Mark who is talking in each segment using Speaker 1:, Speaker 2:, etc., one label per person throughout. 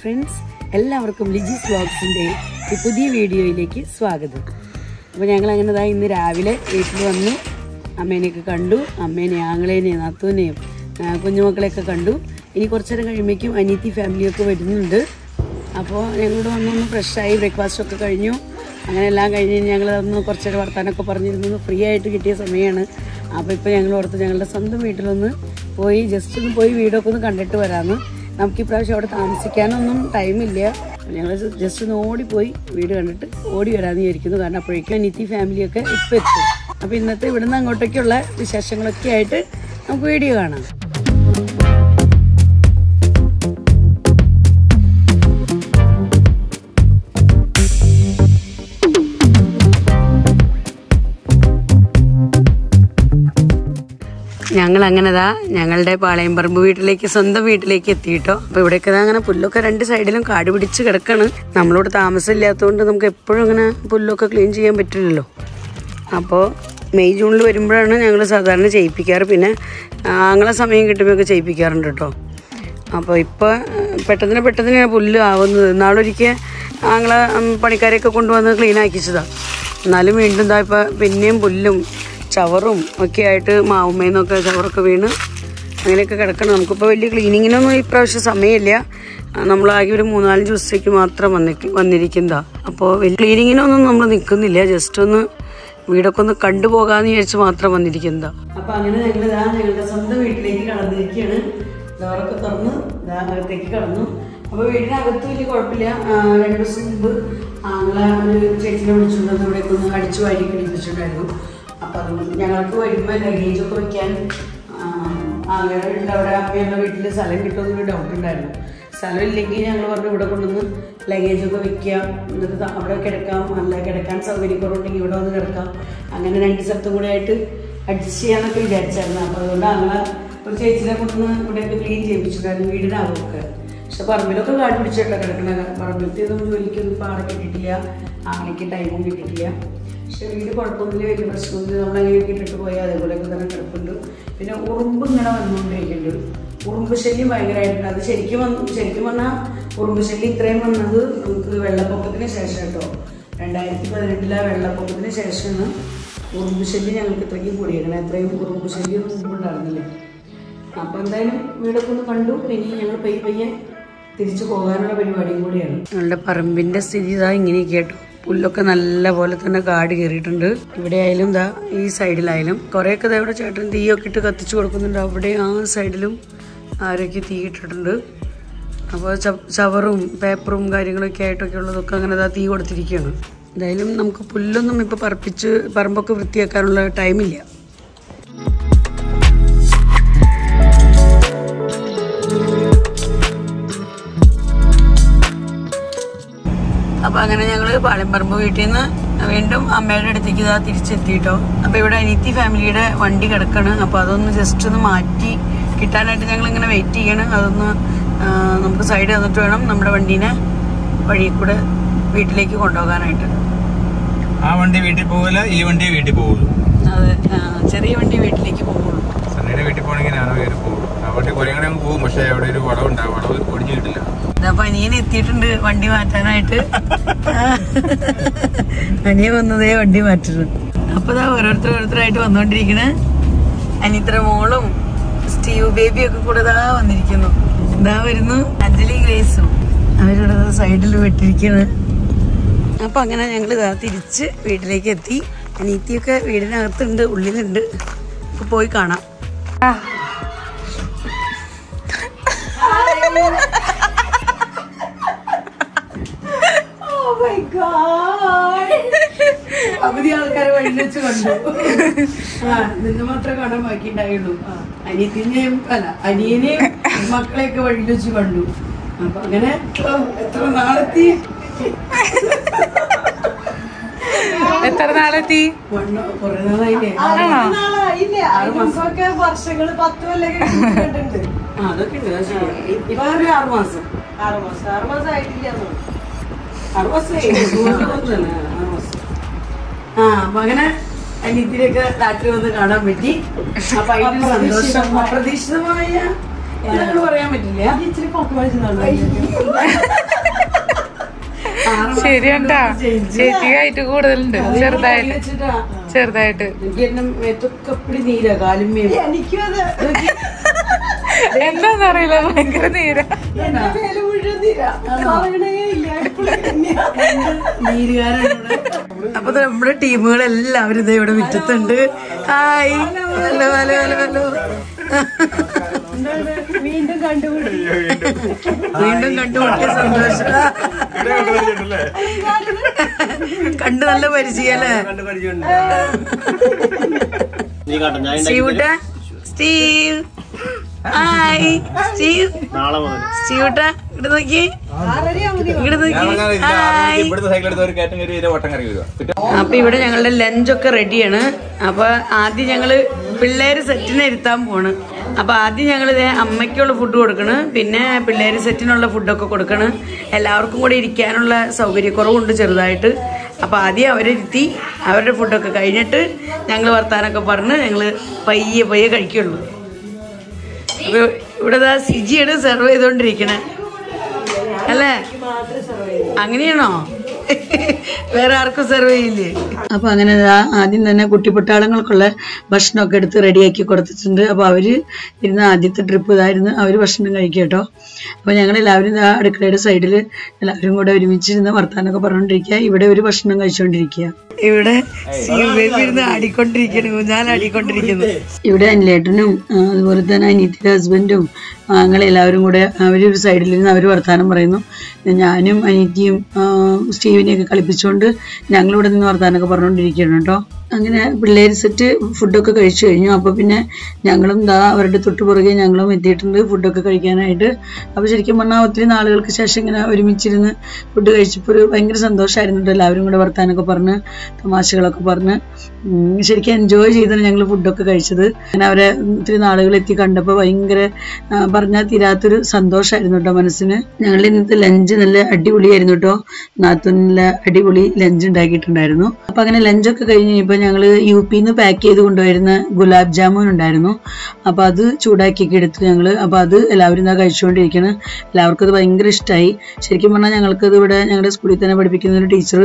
Speaker 1: Friends എല്ലാവർക്കും ലിജീസ് വ്ളോഗ്സിൻ്റെ ഈ പുതിയ വീഡിയോയിലേക്ക് സ്വാഗതം അപ്പോൾ ഞങ്ങൾ അങ്ങനെ ദാ ഇന്ന് രാവിലെ വീട്ടിൽ വന്നു അമ്മേനെയൊക്കെ കണ്ടു അമ്മേനെ ആങ്ങളേനെയും നാത്തൂനെയും ആ, കുഞ്ഞുമക്കളെയൊക്കെ കണ്ടു ഇനി കുറച്ചു നേരം കഴിയുമ്പോഴേക്കും അനീതി ഫാമിലിയൊക്കെ വരുന്നുണ്ട് അപ്പോൾ ഞങ്ങളോട് വന്നൊന്ന് ഫ്രഷായി ബ്രേക്ക്ഫാസ്റ്റ് ഒക്കെ കഴിഞ്ഞു അങ്ങനെ എല്ലാം കഴിഞ്ഞ് ഞങ്ങൾ ഒന്ന് കുറച്ച് നേരം വർത്താനൊക്കെ പറഞ്ഞിരുന്നു ഫ്രീ ആയിട്ട് കിട്ടിയ സമയമാണ് അപ്പോൾ ഇപ്പോൾ ഞങ്ങൾ ഓർത്ത് ഞങ്ങളുടെ സ്വന്തം വീട്ടിലൊന്ന് പോയി ജസ്റ്റ് ഒന്ന് പോയി വീടൊക്കെ ഒന്ന് കണ്ടിട്ട് വരാമെന്ന് നമുക്ക് ഈ പ്രാവശ്യം അവിടെ താമസിക്കാനൊന്നും ടൈമില്ല ഞങ്ങൾ ജസ്റ്റ് ഒന്ന് ഓടിപ്പോയി വീട് കണ്ടിട്ട് ഓടി വരാമെന്ന് വിചാരിക്കുന്നു കാരണം അപ്പോഴേക്കും നിത്തി ഫാമിലിയൊക്കെ ഇപ്പം എത്തും അപ്പോൾ ഇന്നത്തെ ഇവിടുന്ന് അങ്ങോട്ടേക്കുള്ള വിശേഷങ്ങളൊക്കെ ആയിട്ട് നമുക്ക് വീഡിയോ കാണാം ഞങ്ങൾ അങ്ങനെതാ ഞങ്ങളുടെ പാളയംപറമ്പ് വീട്ടിലേക്ക് സ്വന്തം വീട്ടിലേക്ക് എത്തിയിട്ടോ അപ്പൊ ഇവിടെയൊക്കെ ദാ അങ്ങനെ പുല്ലൊക്കെ രണ്ട് സൈഡിലും കാട് പിടിച്ച് കിടക്കാണ് നമ്മളോട് താമസമില്ലാത്തതുകൊണ്ട് നമുക്ക് എപ്പോഴും അങ്ങനെ പുല്ലൊക്കെ ക്ലീൻ ചെയ്യാൻ പറ്റില്ലല്ലോ അപ്പോൾ മെയ് ജൂണിൽ വരുമ്പോഴാണ് ഞങ്ങൾ സാധാരണ ചെയ്യിപ്പിക്കാറ് പിന്നെ ആങ്ങളെ സമയം കിട്ടുമ്പോഴൊക്കെ ചെയ്യിപ്പിക്കാറുണ്ട് കേട്ടോ അപ്പോൾ ഇപ്പോൾ പെട്ടെന്ന് പെട്ടെന്ന് പുല്ല് ആവുന്നത് നാളൊരിക്കൽ ആങ്ങളെ ഉം, പണിക്കാരെയൊക്കെ കൊണ്ടുവന്ന് ക്ലീൻ ആക്കിച്ചതാണ് എന്നാലും വീണ്ടും ഇതാ ഇപ്പോൾ പിന്നെയും പുല്ലും ചവറും ഒക്കെ ആയിട്ട് മാവുമ്മേന്നൊക്കെ ചവറൊക്കെ വീണ് അങ്ങനെയൊക്കെ കിടക്കണം നമുക്കിപ്പോൾ വലിയ ക്ലീനിങ്ങിനൊന്നും ഇപ്രാവശ്യം സമയമില്ല നമ്മളാകെ ഒരു മൂന്നാല് ദിവസത്തേക്ക് മാത്രം വന്നിക്ക് വന്നിരിക്കുന്നതാണ് അപ്പോൾ വലിയ ക്ലീനിങ്ങിനൊന്നും നമ്മൾ നിൽക്കുന്നില്ല ജസ്റ്റ് ഒന്ന് വീടൊക്കെ ഒന്ന് കണ്ടുപോകാന്ന് വിചാരിച്ച് മാത്രം വന്നിരിക്കുന്നതാണ് അപ്പോൾ അങ്ങനെ ഞങ്ങൾ ഇതാ ഞങ്ങളുടെ സ്വന്തം വീട്ടിലേക്ക് കടന്നിരിക്കുകയാണ് ഡോറൊക്കെ തുറന്ന് ഇതാ അകത്തേക്ക് കടന്നു അപ്പോൾ വീടിനകത്ത് വലിയ കുഴപ്പമില്ല ആ, രണ്ട് ദിവസം മുമ്പ് ആങ്ങളെ ഒരു ചേച്ചിനെ വിളിച്ചുകൊണ്ടു ഇവിടേക്ക് ഒന്ന് അടിച്ചു വാരി പിടിപ്പിച്ചിട്ടുണ്ടായിരുന്നു അപ്പം അതുകൊണ്ട് ഞങ്ങൾക്ക് വരുമ്പോൾ ലഗേജൊക്കെ വെക്കാൻ ആങ്ങളുടെ വീട്ടിൽ അവിടെ അമ്മയുള്ള വീട്ടിൽ സ്ഥലം കിട്ടുമെന്നൊരു ഡൗട്ട് ഉണ്ടായിരുന്നു സ്ഥലം ഇല്ലെങ്കിൽ ഞങ്ങൾ പറഞ്ഞു ഇവിടെ കൊണ്ടുവന്ന് ലഗേജൊക്കെ വെക്കാം എന്നിട്ട് ത- അവിടെ കിടക്കാം അല്ല കിടക്കാൻ സൗകര്യക്കുറവുണ്ടെങ്കിൽ ഇവിടെ വന്ന് കിടക്കാം അങ്ങനെ രണ്ട് സ്ഥലത്തും കൂടെ ആയിട്ട് അഡ്ജസ്റ്റ് ചെയ്യാന്നൊക്കെ വിചാരിച്ചായിരുന്നു അപ്പോൾ അതുകൊണ്ട് അങ്ങനെ ഒരു ചേച്ചിനെ കൊണ്ടുവന്ന് ഇവിടെയൊക്കെ ക്ലീൻ ചെയ്യിപ്പിച്ചിട്ടുണ്ടായിരുന്നു വീടിനാവുമൊക്കെ പക്ഷെ പറമ്പിലൊക്കെ കാട് പിടിച്ചിട്ടല്ല കിടക്കണ പറമ്പിലത്തേതൊന്നും ജോലിക്കൊന്നും ഇപ്പോൾ ആളെ കിട്ടിയിട്ടില്ല ആളേക്ക് ടൈമും കിട്ടിയിട്ടില്ല പക്ഷെ വീട് കുഴപ്പമൊന്നുമില്ല വലിയ പ്രശ്നമൊന്നുമില്ല നമ്മളെങ്ങനെയൊക്കെ ഇട്ടിട്ട് പോയാൽ അതേപോലെയൊക്കെ തന്നെ കിടപ്പുണ്ട് പിന്നെ ഉറുമ്പ് ഇങ്ങനെ വന്നുകൊണ്ടിരിക്കുന്നുണ്ട് ഉറുമ്പ് ശല്യം ഭയങ്കരമായിട്ടുണ്ട് അത് ശരിക്കും വന്ന് ശരിക്കും പറഞ്ഞാൽ ഉറുമ്പ് ശല്യം ഇത്രയും വന്നത് നമുക്ക് വെള്ളപ്പൊക്കത്തിന് ശേഷം കേട്ടോ രണ്ടായിരത്തി പതിനെട്ടിലെ വെള്ളപ്പൊക്കത്തിന് ശേഷമാണ് ഉറുമ്പ് ശല്യം ഞങ്ങൾക്ക് ഇത്രയ്ക്കും കൂടിയേക്കണം എത്രയും ഉറുമ്പ് ശല്യം മുമ്പ് ഉണ്ടായിരുന്നില്ലേ അപ്പോൾ എന്തായാലും വീടൊക്കെ ഒന്ന് കണ്ടു ഇനി ഞങ്ങൾ പയ്യെ പയ്യെ തിരിച്ചു പോകാനുള്ള പരിപാടിയും കൂടിയാണ് ഞങ്ങളുടെ പറമ്പിന്റെ സ്ഥിതി ഇതാ ഇങ്ങനെയൊക്കെ കേട്ടോ പുല്ലൊക്കെ നല്ല പോലെ തന്നെ കാട് കയറിയിട്ടുണ്ട് ഇവിടെ ആയാലും ഇതാ ഈ സൈഡിലായാലും കുറേയൊക്കെ ദാ ഇവിടെ ചേട്ടൻ തീയൊക്കെ ഇട്ട് കത്തിച്ചു കൊടുക്കുന്നുണ്ട് അവിടെ ആ സൈഡിലും ആരൊക്കെ തീ ഇട്ടിട്ടുണ്ട് അപ്പോൾ ചവറും പേപ്പറും കാര്യങ്ങളൊക്കെ ആയിട്ടൊക്കെ ഉള്ളതൊക്കെ അങ്ങനെ ദാ തീ കൊടുത്തിരിക്കുകയാണ് എന്തായാലും നമുക്ക് പുല്ലൊന്നും ഇപ്പോൾ പറപ്പിച്ച് പറമ്പൊക്കെ വൃത്തിയാക്കാനുള്ള ടൈമില്ല അപ്പൊ അങ്ങനെ ഞങ്ങള് പാളയംപറമ്പ് വീട്ടിൽ നിന്ന് വീണ്ടും അമ്മയുടെ അടുത്തേക്ക് ഇതാ തിരിച്ചെത്തിയിട്ടോ അപ്പൊ ഇവിടെ അനിത്തി ഫാമിലിയുടെ വണ്ടി കിടക്കാണ് അപ്പൊ അതൊന്ന് ജസ്റ്റ് ഒന്ന് മാറ്റി കിട്ടാനായിട്ട് ഞങ്ങൾ ഇങ്ങനെ വെയിറ്റ് ചെയ്യണം അതൊന്ന് ആ, നമുക്ക് സൈഡ് തന്നിട്ട് വേണം നമ്മുടെ വണ്ടീനെ വഴി കൂടെ വീട്ടിലേക്ക് കൊണ്ടുപോകാനായിട്ട്
Speaker 2: ആ വണ്ടി വീട്ടിൽ പോകില്ല ഈ വണ്ടി വീട്ടിൽ പോകുള്ളൂ
Speaker 1: അതെ ആ, ചെറിയ വണ്ടി വീട്ടിലേക്ക് പോകുള്ളൂ
Speaker 2: സണ്ണിയുടെ വീട്ടിൽ പോകണമെങ്കിൽ ഞാനോ കയറി പോകും ആ വണ്ടി കുറേ കൂടെ അങ്ങ് പോകും പക്ഷേ അവിടെ ഒരു വളവുണ്ട് ആ വളവ് ഒടിഞ്ഞു കിട്ടില്ല
Speaker 1: അപ്പൊ അനിയൻ എത്തിയിട്ടുണ്ട് വണ്ടി മാറ്റാനായിട്ട് അനിയൻ വന്നതേ വണ്ടി മാറ്റുന്നു അപ്പൊ ഇതാ ഓരോരുത്തർ ഓരോരുത്തരായിട്ട് വന്നോണ്ടിരിക്കണ് അനിത്ര മോളും സ്റ്റീവ് ബേബിയും ഒക്കെ കൂടെ ഇതാ വന്നിരിക്കുന്നു ഇതാ വരുന്നു അഞ്ജലി ഗ്രേസും അവരിവിടെ സൈഡിൽ വിട്ടിരിക്കണ് അപ്പൊ അങ്ങനെ ഞങ്ങൾ ഇതാ തിരിച്ച് വീട്ടിലേക്ക് എത്തി അനീത്തിയൊക്കെ വീടിനകത്തുണ്ട് ഉള്ളിലുണ്ട് അപ്പൊ പോയി കാണാം പകുതി ആൾക്കാരെ വഴി വെച്ച് കണ്ടു ആ നിന്ന് മാത്രമേ കാണാൻ ബാക്കി ഉണ്ടായുള്ളൂ അനിയത്തിനെയും അല്ല അനിയനെയും മക്കളെയൊക്കെ വഴി വെച്ച് കണ്ടു അപ്പൊ അങ്ങനെ ഓ, എത്ര നാളെത്തി
Speaker 3: എത്ര നാളെത്തി
Speaker 1: വണ്ണ കുറെ നാളായില്ലേ
Speaker 4: വർഷങ്ങള് പത്ത് കൊല്ലൊക്കെ കിട്ടിയിട്ടുണ്ട്
Speaker 1: ആ അതൊക്കെ ഉണ്ട് അത് ശരിയാ. ഇപ്പൊ ഒരു ആറ് മാസം
Speaker 4: ആറ് മാസം ആറ് മാസം ആയിട്ടില്ല
Speaker 1: ആറ് മാസമായി സുഖമായിട്ട് പോകുന്നതല്ലേ? ആറ് മാസം ആ അപ്പൊ അങ്ങനെ അനിയത്തിനൊക്കെ രാത്രി വന്ന് കാണാൻ പറ്റി അപ്പൊ അതിന്റെ സന്തോഷം അപ്രതീക്ഷിതമായ എന്താണെന്ന് പറയാൻ പറ്റില്ല
Speaker 4: ഇച്ചിരി പൊക്ക വലിച്ചതാണ്
Speaker 3: ശരിയാണ്ടാ ചേച്ചി ഹൈറ്റ് കൂടുതലുണ്ട് ചെറുതായിട്ട്
Speaker 1: വെച്ചിട്ടാ
Speaker 3: ചെറുതായിട്ട്
Speaker 1: എനിക്ക് എന്നെ മേത്തൊക്കെ എപ്പിടി നീരാ കാലുമേ
Speaker 4: എനിക്കും അത്
Speaker 3: എന്താന്ന് അറിയില്ല ഭയങ്കര നീര
Speaker 4: എന്റെ മേല് മുഴുവൻ തീരാ പറയണേ ഇല്ല എപ്പോഴും തന്നെയാ
Speaker 1: നീരുകാരാണ് അപ്പൊ ദേ നമ്മുടെ ടീമുകളെല്ലാവരും ഇതേ ഇവിടെ മുറ്റത്തുണ്ട് hi hello hello hello hello
Speaker 4: വീണ്ടും കണ്ടുപിടി
Speaker 1: വീണ്ടും കണ്ടുമുട്ടിയ സന്തോഷം കണ്ടു നല്ല പരിചയം അല്ലേ
Speaker 5: നീ കാട്ടോ ഞാൻ
Speaker 1: സ്റ്റീവുട്ട സ്റ്റീവ് ഹായ് സ്റ്റീവ്
Speaker 5: നാളെ മുതൽ
Speaker 1: സ്റ്റീവുട്ട ഇവിടെ നോക്കി ഇവിടെ നോക്കി ഹായ്
Speaker 2: ഇവിടുത്തെ സൈക്കിൾ എടുത്ത് ഒരു കയറ്റം കയറി ഇതിന്റെ വട്ടം കറങ്ങി വരിക
Speaker 1: അപ്പൊ ഇവിടെ ഞങ്ങളുടെ ലഞ്ചൊക്കെ റെഡിയാണ് അപ്പൊ ആദ്യം ഞങ്ങള് പിള്ളേര് സെറ്റിനെ ഇരുത്താൻ പോണ് അപ്പൊ ആദ്യം ഞങ്ങൾ ഇതേ അമ്മയ്ക്കുള്ള ഫുഡ് കൊടുക്കണ് പിന്നെ പിള്ളേര് സെറ്റിനുള്ള ഫുഡൊക്കെ കൊടുക്കണ് എല്ലാവർക്കും കൂടി ഇരിക്കാനുള്ള സൗകര്യക്കുറവുണ്ട് ചെറുതായിട്ട് അപ്പൊ ആദ്യം അവരിരുത്തി അവരുടെ ഫുഡൊക്കെ കഴിഞ്ഞിട്ട് ഞങ്ങൾ വർത്താനൊക്കെ പറഞ്ഞ് ഞങ്ങൾ പയ്യെ പയ്യെ കഴിക്കുള്ളൂ അപ്പൊ ഇവിടെ ദാ സിജിയാണ് സെർവ് ചെയ്തോണ്ടിരിക്കണേ അല്ലേ അങ്ങനെയാണോ വേറെ ആർക്കും സെർവ് ചെയ്യില്ലേ അപ്പൊ അങ്ങനെ ദാ ആദ്യം തന്നെ കുട്ടിപ്പട്ടാളങ്ങൾക്കുള്ള ഭക്ഷണമൊക്കെ എടുത്ത് റെഡിയാക്കി കൊടുത്തിട്ടുണ്ട് അപ്പൊ അവര് ഇരുന്ന ആദ്യത്തെ ട്രിപ്പ് ഇതായിരുന്നു അവര് ഭക്ഷണം കഴിക്കുക കേട്ടോ അപ്പൊ ഞങ്ങൾ എല്ലാവരും ദാ അടുക്കളയുടെ സൈഡിൽ എല്ലാവരും കൂടെ ഒരുമിച്ചിരുന്ന് വർത്താനൊക്കെ പറഞ്ഞുകൊണ്ടിരിക്കുക ഇവിടെ ഒരു ഭക്ഷണം കഴിച്ചുകൊണ്ടിരിക്കുക ഇവിടെ ഇരുന്ന് ആടിക്കൊണ്ടിരിക്കുന്നു ഊഞ്ഞാൽ ആടിക്കൊണ്ടിരിക്കുന്നു ഇവിടെ അനിലേട്ടനും ആ, അതുപോലെ തന്നെ അനിയത്തിയുടെ ഹസ്ബൻഡും അങ്ങനെ എല്ലാവരും കൂടെ അവരൊരു സൈഡിലിരുന്ന് അവർ വർത്താനം പറയുന്നു ഞാനും അനിയത്തിയും ആ, സ്റ്റീവിനെയൊക്കെ കളിപ്പിച്ചുകൊണ്ട് ഞങ്ങളിവിടെ നിന്ന് വർത്താനമൊക്കെ പറഞ്ഞുകൊണ്ടിരിക്കുകയാണ് കേട്ടോ അങ്ങനെ പിള്ളേർ സെറ്റ് ഫുഡൊക്കെ കഴിച്ചു കഴിഞ്ഞു അപ്പോൾ പിന്നെ ഞങ്ങളും ദാ അവരുടെ തൊട്ട് പുറകെ ഞങ്ങളും എത്തിയിട്ടുണ്ട് ഫുഡൊക്കെ കഴിക്കാനായിട്ട് അപ്പോൾ ശരിക്കും പറഞ്ഞാൽ ഒത്തിരി നാളുകൾക്ക് ശേഷം ഇങ്ങനെ ഒരുമിച്ചിരുന്ന് ഫുഡ് കഴിച്ചപ്പോൾ ഒരു ഭയങ്കര സന്തോഷമായിരുന്നു കേട്ടോ എല്ലാവരും കൂടെ വർത്താനമൊക്കെ പറഞ്ഞ് തമാശകളൊക്കെ പറഞ്ഞ് ഉം, ശരിക്കും എൻജോയ് ചെയ്താണ് ഞങ്ങൾ ഫുഡൊക്കെ കഴിച്ചത് അങ്ങനെ അവരെ ഒത്തിരി നാളുകൾ എത്തി കണ്ടപ്പോൾ ഭയങ്കര ആ, പറഞ്ഞാൽ തീരാത്തൊരു സന്തോഷമായിരുന്നു കേട്ടോ മനസ്സിന് ഞങ്ങളുടെ ഇന്നത്തെ ലഞ്ച് നല്ല അടിപൊളിയായിരുന്നു കേട്ടോ നാത്തൂൻ നല്ല അടിപൊളി ലഞ്ച് ഉണ്ടാക്കിയിട്ടുണ്ടായിരുന്നു അപ്പൊ അങ്ങനെ ലഞ്ചൊക്കെ കഴിഞ്ഞ് കഴിഞ്ഞപ്പോൾ ഞങ്ങൾ യു പിന്ന് പാക്ക് ചെയ്ത് കൊണ്ടുവരുന്ന ഗുലാബ് ജാമുൻ ഉണ്ടായിരുന്നു അപ്പൊ അത് ചൂടാക്കിയൊക്കെ എടുത്തു ഞങ്ങൾ അപ്പൊ അത് എല്ലാവരും ഇതാ കഴിച്ചുകൊണ്ടിരിക്കണം എല്ലാവർക്കും അത് ഭയങ്കര ഇഷ്ടമായി ശരിക്കും പറഞ്ഞാൽ ഞങ്ങൾക്കത് ഇവിടെ ഞങ്ങളുടെ സ്കൂളിൽ തന്നെ പഠിപ്പിക്കുന്ന ഒരു ടീച്ചർ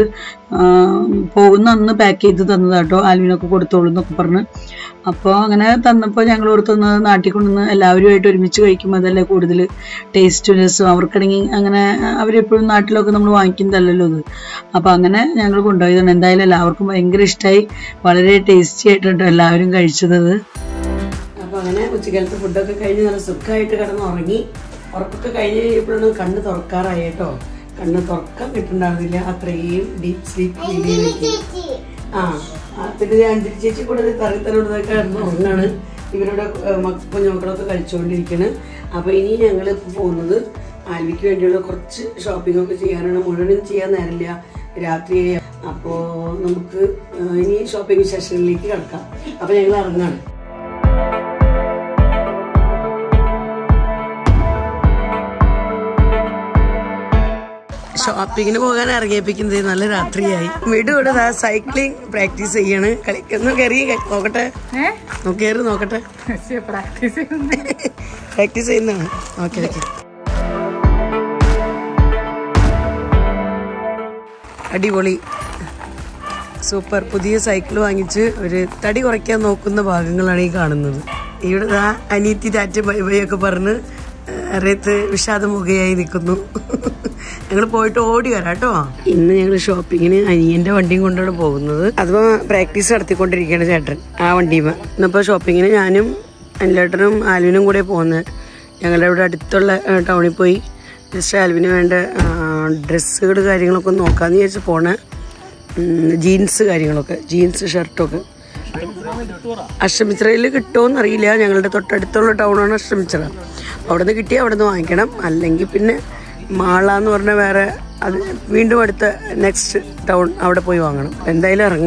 Speaker 1: പോകുന്ന അന്ന് പാക്ക് ചെയ്ത് തന്നതാട്ടോ ആൽവിനൊക്കെ കൊടുത്തോളൂ എന്നൊക്കെ പറഞ്ഞ് അപ്പോൾ അങ്ങനെ തന്നപ്പോൾ ഞങ്ങൾ ഓർത്തുന്ന നാട്ടിൽ കൊണ്ടുവന്ന് എല്ലാവരുമായിട്ട് ഒരുമിച്ച് കഴിക്കുമ്പോൾ അതല്ലേ കൂടുതൽ ടേസ്റ്റ് രസം അവർക്കാണെങ്കിൽ അങ്ങനെ അവരെപ്പോഴും നാട്ടിലൊക്കെ നമ്മൾ വാങ്ങിക്കുന്നതല്ലല്ലോ അത് അപ്പോൾ അങ്ങനെ ഞങ്ങൾ കൊണ്ടുപോയതാണ് എന്തായാലും എല്ലാവർക്കും ഭയങ്കര ഇഷ്ടമായി വളരെ ടേസ്റ്റി ആയിട്ടുണ്ട് എല്ലാവരും കഴിച്ചത് അപ്പോൾ അങ്ങനെ ഉച്ചക്കാലത്ത് ഫുഡൊക്കെ കഴിഞ്ഞ് നല്ല സുഖമായിട്ട് കിടന്ന് ഉറങ്ങി ഉറക്കൊക്കെ കഴിഞ്ഞ് കഴിയുമ്പോഴാണ് കണ്ണ് തുറക്കാറായി കേട്ടോ കണ്ണ് തുറക്കാൻ കിട്ടുന്നുണ്ടായിരുന്നില്ല അത്രയും ഡീപ് സ്ലീപ്പ് ഫീൽ ചെയ്തിരിക്കും ആ ആ, പിന്നെ ഞാൻ അഞ്ജലി ചേച്ചി കൂടെ തറത്തരോടൊക്കെ കിടന്ന് ഉറങ്ങാണ് ഇവരുടെ ഏഹ്, മക്ക- കുഞ്ഞുമക്കളൊക്കെ കഴിച്ചുകൊണ്ടിരിക്കണ് അപ്പൊ ഇനി ഞങ്ങൾ പോകുന്നത് ആൽവിക്ക് വേണ്ടിയുള്ള കുറച്ച് ഷോപ്പിംഗ് ഒക്കെ ചെയ്യാനാണ് മുഴുവനും ചെയ്യാൻ നേരില്ല രാത്രി അപ്പോ നമുക്ക് ഏഹ്, ഇനി ഷോപ്പിംഗ് സെഷനിലേക്ക് കിടക്കാം അപ്പൊ ഞങ്ങൾ ഇറങ്ങാണ് ഷോപ്പിങ്ങിന് പോകാൻ ഇറങ്ങിയപ്പിക്കുന്നത് നല്ല രാത്രിയായി വീട് ഇവിടെ ദാ സൈക്ലിംഗ് പ്രാക്ടീസ് ചെയ്യാണ് കളിക്കുന്നു കയറി നോക്കട്ടെ
Speaker 3: ഏഹ്
Speaker 1: കയറി നോക്കട്ടെ
Speaker 3: പ്രാക്ടീസ്
Speaker 1: പ്രാക്ടീസ് ചെയ്യുന്നതാണ് ഓക്കെ ഓക്കെ അടിപൊളി സൂപ്പർ പുതിയ സൈക്കിൾ വാങ്ങിച്ച് ഒരു തടി കുറയ്ക്കാൻ നോക്കുന്ന ഭാഗങ്ങളാണ് ഈ കാണുന്നത് ഇവിടെ ദാ അനീത്തി ടാറ്റ ബൈ ബൈ ഒക്കെ പറഞ്ഞ് അറിയത്ത് വിഷാദമുഖയായി നിൽക്കുന്നു ഞങ്ങൾ പോയിട്ട് ഓടി വരാം കേട്ടോ ഇന്ന് ഞങ്ങൾ ഷോപ്പിങ്ങിന് അനിയന്റെ വണ്ടിയും കൊണ്ടാണ് പോകുന്നത് അഥവാ പ്രാക്ടീസ് നടത്തിക്കൊണ്ടിരിക്കുകയാണ് ചേട്ടൻ ആ വണ്ടിയുമ ഇന്നിപ്പോൾ ഷോപ്പിങ്ങിന് ഞാനും അനിലേട്ടനും ആൽവിനും കൂടെ പോകുന്നത് ഞങ്ങളുടെ ഇവിടെ അടുത്തുള്ള ഏഹ്, ടൗണിൽ പോയി ജസ്റ്റ് ആൽവിന് വേണ്ട ഡ്രസ്സുകൾ കാര്യങ്ങളൊക്കെ ഒന്ന് നോക്കാമെന്ന് വിചാരിച്ച് പോണേ ജീൻസ് കാര്യങ്ങളൊക്കെ ജീൻസ് ഷർട്ടൊക്കെ അഷ്ടമിത്രയിൽ കിട്ടുമോന്ന് അറിയില്ല ഞങ്ങളുടെ തൊട്ടടുത്തുള്ള ടൗണാണ് അഷ്ടമിത്ര അവിടെ നിന്ന് കിട്ടിയാൽ അവിടെ നിന്ന് വാങ്ങിക്കണം അല്ലെങ്കിൽ പിന്നെ മാള എന്ന് പറഞ്ഞ വേറെ അത് വീണ്ടും അടുത്ത നെക്സ്റ്റ് ടൗൺ അവിടെ പോയി വാങ്ങണം എന്തായാലും ഇറങ്ങണം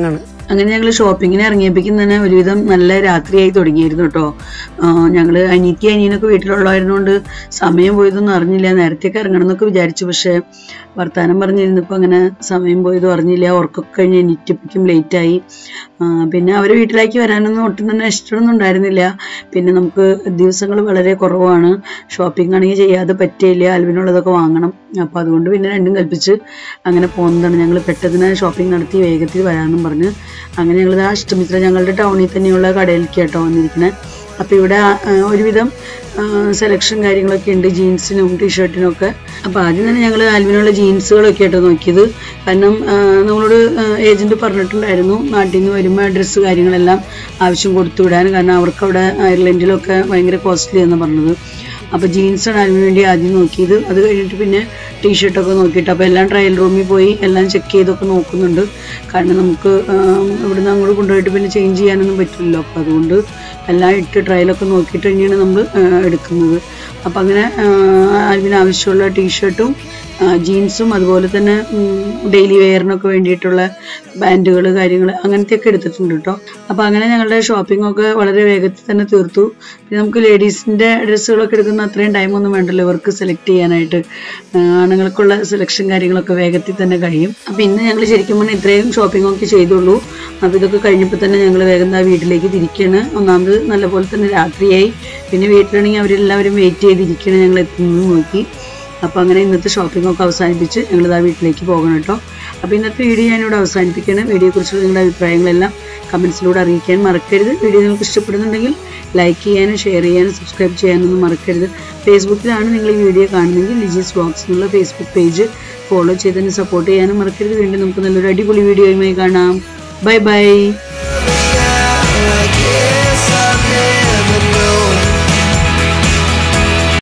Speaker 1: അങ്ങനെ ഞങ്ങൾ ഷോപ്പിങ്ങിന് ഇറങ്ങിയപ്പോഴേക്കും തന്നെ ഒരുവിധം നല്ല രാത്രിയായി തുടങ്ങിയിരുന്നു കേട്ടോ ഞങ്ങൾ അനിയത്തി അനിയനൊക്കെ വീട്ടിലുള്ളതായിരുന്നുകൊണ്ട് സമയം പോയതൊന്നും അറിഞ്ഞില്ല നേരത്തേക്ക് ഇറങ്ങണം എന്നൊക്കെ വിചാരിച്ചു പക്ഷേ വർത്തമാനം പറഞ്ഞിരുന്നപ്പോൾ അങ്ങനെ സമയം പോയതും അറിഞ്ഞില്ല ഉറക്കൊക്കെ കഴിഞ്ഞ് എണീറ്റപ്പോഴേക്കും ലേറ്റായി പിന്നെ അവർ വീട്ടിലേക്ക് വരാനൊന്നും ഒട്ടും തന്നെ ഇഷ്ടമൊന്നും ഉണ്ടായിരുന്നില്ല പിന്നെ നമുക്ക് ദിവസങ്ങൾ വളരെ കുറവാണ് ഷോപ്പിംഗ് ആണെങ്കിൽ ചെയ്യാതെ പറ്റിയില്ല അൽവിനുള്ളതൊക്കെ വാങ്ങണം അപ്പോൾ അതുകൊണ്ട് പിന്നെ രണ്ടും കൽപ്പിച്ച് അങ്ങനെ പോകുന്നതാണ് ഞങ്ങൾ പെട്ടെന്ന് ഷോപ്പിംഗ് നടത്തി വേഗത്തിൽ വരാമെന്നും പറഞ്ഞ് അങ്ങനെ ഞങ്ങൾ ആ ഇഷ്ടമിത്ര ഞങ്ങളുടെ ടൗണിൽ തന്നെയുള്ള കടയിലേക്ക് കേട്ടോ വന്നിരിക്കുന്നത് അപ്പോൾ ഇവിടെ ആ, ഒരുവിധം സെലക്ഷൻ കാര്യങ്ങളൊക്കെ ഉണ്ട് ജീൻസിനും ടീഷർട്ടിനും ഒക്കെ അപ്പോൾ ആദ്യം തന്നെ ഞങ്ങൾ ആൽവിനുള്ള ജീൻസുകളൊക്കെ ആയിട്ട് നോക്കിയത് കാരണം ആ, നമ്മളോട് ഏജന്റ് പറഞ്ഞിട്ടുണ്ടായിരുന്നു നാട്ടിൽ നിന്ന് വരുമ്പോൾ ഡ്രസ്സ് കാര്യങ്ങളെല്ലാം ആവശ്യം കൊടുത്തു വിടാൻ കാരണം അവർക്ക് അവിടെ അയർലൻഡിലൊക്കെ ഭയങ്കര കോസ്റ്റ്ലി എന്ന് പറഞ്ഞത് അപ്പോൾ ജീൻസാണ് അതിന് വേണ്ടി ആദ്യം നോക്കിയത് അത് കഴിഞ്ഞിട്ട് പിന്നെ ടീഷർട്ടൊക്കെ നോക്കിയിട്ട് അപ്പോൾ എല്ലാം ട്രയൽ റൂമിൽ പോയി എല്ലാം ചെക്ക് ചെയ്തൊക്കെ നോക്കുന്നുണ്ട് കാരണം നമുക്ക് ആം, ഇവിടുന്ന് അങ്ങോട്ട് കൊണ്ടുപോയിട്ട് പിന്നെ ചേഞ്ച് ചെയ്യാനൊന്നും പറ്റില്ലല്ലോ അപ്പോൾ അതുകൊണ്ട് എല്ലാം ഇട്ട് ട്രയലൊക്കെ നോക്കിയിട്ട് തന്നെയാണ് നമ്മൾ എടുക്കുന്നത് അപ്പോൾ അങ്ങനെ അതിന് ആവശ്യമുള്ള ടീഷർട്ടും ജീൻസും അതുപോലെ തന്നെ ഡെയിലി വെയറിനൊക്കെ വേണ്ടിയിട്ടുള്ള ബാൻഡുകൾ കാര്യങ്ങൾ അങ്ങനത്തെയൊക്കെ എടുത്തിട്ടുണ്ട് കേട്ടോ അപ്പോൾ അങ്ങനെ ഞങ്ങളുടെ ഷോപ്പിംഗ് ഒക്കെ വളരെ വേഗത്തിൽ തന്നെ തീർത്തു പിന്നെ നമുക്ക് ലേഡീസിൻ്റെ ഡ്രസ്സുകളൊക്കെ എടുക്കുന്ന അത്രയും ടൈമൊന്നും വേണ്ടല്ലോ ഇവർക്ക് സെലക്ട് ചെയ്യാനായിട്ട് ആ, ആണുങ്ങൾക്കുള്ള സെലക്ഷൻ കാര്യങ്ങളൊക്കെ വേഗത്തിൽ തന്നെ കഴിയും അപ്പോൾ ഇന്ന് ഞങ്ങൾ ശരിക്കും പറഞ്ഞാൽ ഇത്രയും ഷോപ്പിംഗ് ഒക്കെ ചെയ്തുള്ളൂ അപ്പോൾ ഇതൊക്കെ കഴിഞ്ഞപ്പോൾ തന്നെ ഞങ്ങൾ വേഗം ആ വീട്ടിലേക്ക് തിരിക്കുകയാണ് ഒന്നാമത് നല്ലപോലെ തന്നെ രാത്രിയായി പിന്നെ വീട്ടിലാണെങ്കിൽ അവരെല്ലാവരും വെയിറ്റ് ചെയ്തിരിക്കുകയാണ് ഞങ്ങൾ എത്തുന്നത് നോക്കി അപ്പോൾ അങ്ങനെ ഇന്നത്തെ ഷോപ്പിംഗ് ഒക്കെ അവസാനിപ്പിച്ച് ഞങ്ങൾ ആ വീട്ടിലേക്ക് പോകണം കേട്ടോ അപ്പോൾ ഇന്നത്തെ വീഡിയോ ഞാനിവിടെ അവസാനിപ്പിക്കുകയാണ് വീഡിയോയെക്കുറിച്ചുള്ള നിങ്ങളുടെ അഭിപ്രായങ്ങളെല്ലാം കമൻസിലൂടെ അറിയിക്കാൻ മറക്കരുത് വീഡിയോ നിങ്ങൾക്ക് ഇഷ്ടപ്പെടുന്നുണ്ടെങ്കിൽ ലൈക്ക് ചെയ്യാനും ഷെയർ ചെയ്യാനും സബ്സ്ക്രൈബ് ചെയ്യാനൊന്നും മറക്കരുത് ഫേസ്ബുക്കിലാണ് നിങ്ങൾ ഈ വീഡിയോ കാണുന്നതെങ്കിൽ ലിജീസ് വ്ളോഗ്സ് എന്നുള്ള ഫേസ്ബുക്ക് പേജ് ഫോളോ ചെയ്തതിന് സപ്പോർട്ട് ചെയ്യാനും മറക്കരുത് വീണ്ടും നമുക്ക് നല്ലൊരു അടിപൊളി വീഡിയോയുമായി കാണാം ബൈ ബൈ